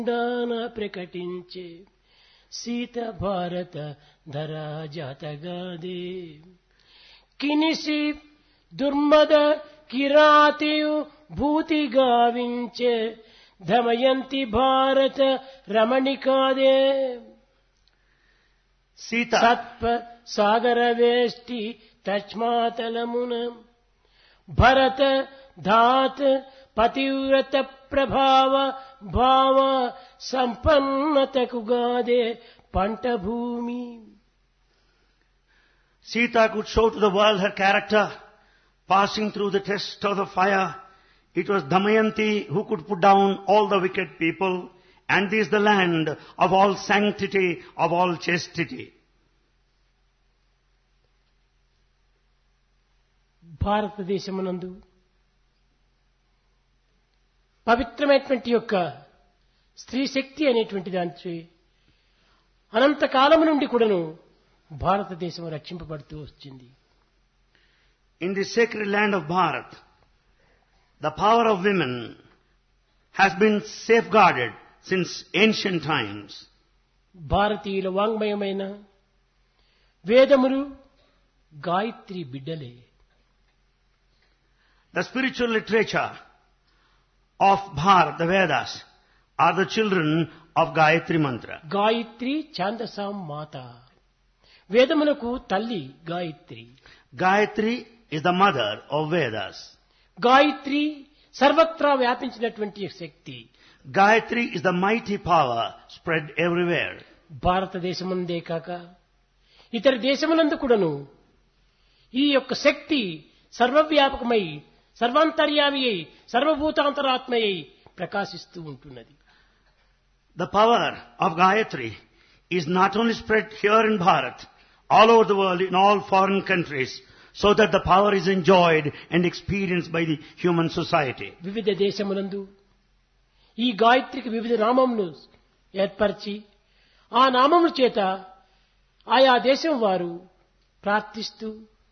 దాన ప్రకటించే సీత భారత ధరా జాతగాదే కినిసి దుర్మద కిరాతియు భూతి గావించే దమయంతి భారత రమణికాదే Sita, సత్ప సాగర వేష్టి తస్మాతలమున భరత ధాత్ పతివ్రత ప్రభావ భావ సంపన్నతకు గాదే పంట భూమి Sita could show to the world her character, passing through the test of the fire. It was Damayanti who could put down all the wicked people, and this is the land of all sanctity, of all chastity. భారతదేశమునందు పవిత్రమైనటువంటి యొక్క స్త్రీ శక్తి అనేటువంటి దాని అనంత కాలము నుండి కూడాను భారతదేశం రక్షింపబడుతూ వచ్చింది In the sacred land of Bharat, the power of women has been safeguarded since ancient times. భారతీయుల వాంగ్మయమైన వేదములు గాయత్రి బిడ్డలే The spiritual literature of Bharat, the Vedas, are the children of Gayatri Mantra. Gayatri ఛాందసాం మాత వేదములకు తల్లి Gayatri Gayatri is the mother of Vedas. Gayatri సర్వత్రా వ్యాపించినటువంటి శక్తి Gayatri is the mighty power spread everywhere. భారతదేశముందే కాక ఇతర దేశములందు కూడాను ఈ యొక్క శక్తి సర్వవ్యాపకమై సర్వాంతర్యామి అయి సర్వభూతాంతరాత్మయ్యి ప్రకాశిస్తూ ఉంటున్నది The power of Gayatri is not only spread here in Bharat, all over the world, in all foreign countries, so that the power is enjoyed and experienced by the human society. వివిధ దేశములందు ఈ గాయత్రికి వివిధ నామములు ఏర్పరిచి ఆ నామముల చేత ఆయా దేశం వారు ప్రార్థిస్తూ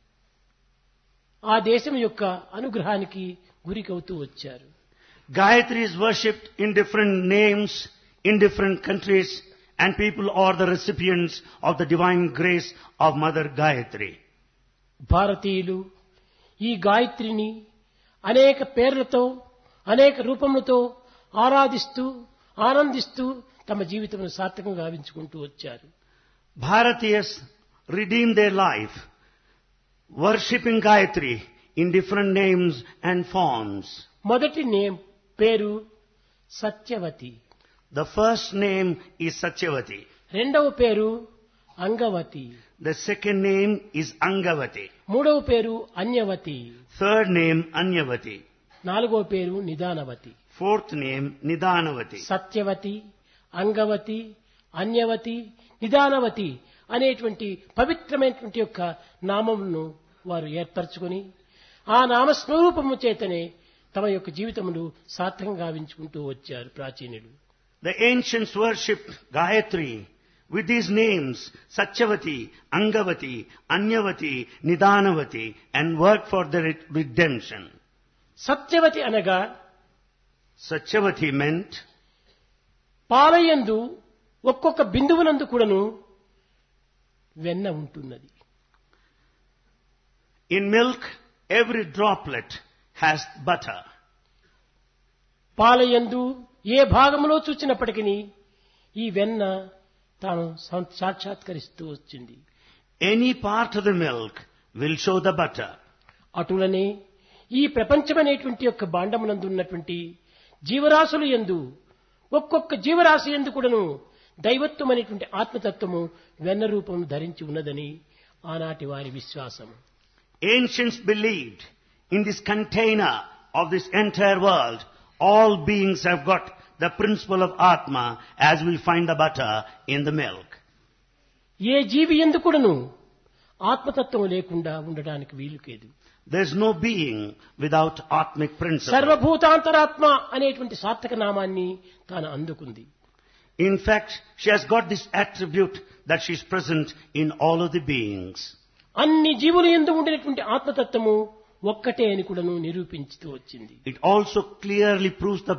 ఆ దేశం యొక్క అనుగ్రహానికి గురికవుతూ వచ్చారు Gayatri is worshipped in different names in different countries and people are the recipients of the divine grace of Mother Gayatri. భారతీయులు ఈ గాయత్రిని అనేక పేర్లతో అనేక రూపములతో ఆరాధిస్తూ ఆనందిస్తూ తమ జీవితమును సార్థకంగా గావించుకుంటూ వచ్చారు Bharatiyas redeem their life worshipping Gayatri in different names and forms. మొదటి నేమ్ పేరు Satyavathi The first name is Satyavati. రెండవ పేరు Angavati The second name is Angavati. మూడవ పేరు అన్యవతి Third name Anyavati. నాలుగవ పేరు నిదానవతి Fourth name Nidanavati. Satyavathi Angavati అన్యవతి నిదానవతి అనేటువంటి పవిత్రమైనటువంటి యొక్క నామమును వారు ఏర్పరచుకొని ఆ నామస్వరూపము చేతనే తమ యొక్క జీవితమును సార్థకంగా గావించుకుంటూ వచ్చారు ప్రాచీనులు The ancients worshipped Gayatri with these names Satyavati, Angavati, Anyavati, Nidanavati and worked for their redemption. Satyavathi అనగా Satyavati meant పాలయందు ఒక్కొక్క బిందువునందు కూడాను వెన్న ఉంటున్నది in milk every droplet has butter. పాలయందు ఏ భాగములో చూచినప్పటికీ ఈ వెన్న తాను సం- సాక్షాత్కరిస్తూ వచ్చింది Any part of the milk will show the butter. అటులనే ఈ ప్రపంచమనేటువంటి యొక్క బాండమునందు ఉన్నటువంటి జీవరాశులు ఎందు ఒక్కొక్క జీవరాశి ఎందు కూడాను దైవత్వం అనేటువంటి ఆత్మతత్వము వెన్న రూపం ధరించి ఉన్నదని ఆనాటి వారి విశ్వాసం Ancients believed in this container of this entire world, all beings have got the principle of Atma as we find the butter in the milk. ఏ జీవి ఎందు కూడాను ఆత్మతత్వం లేకుండా ఉండడానికి వీలు లేదు There's no being without Atmic principle. సర్వభూతాంతరాత్మ అనేటువంటి సార్థక నామాన్ని తాను అందుకుంది In fact, she has got this attribute that she is present in all of the beings. అన్ని జీవులు ఎందు ఉండినటువంటి ఆత్మతత్వము ఒక్కటే అని కూడాను నిరూపించుతూ వచ్చింది It also clearly proves the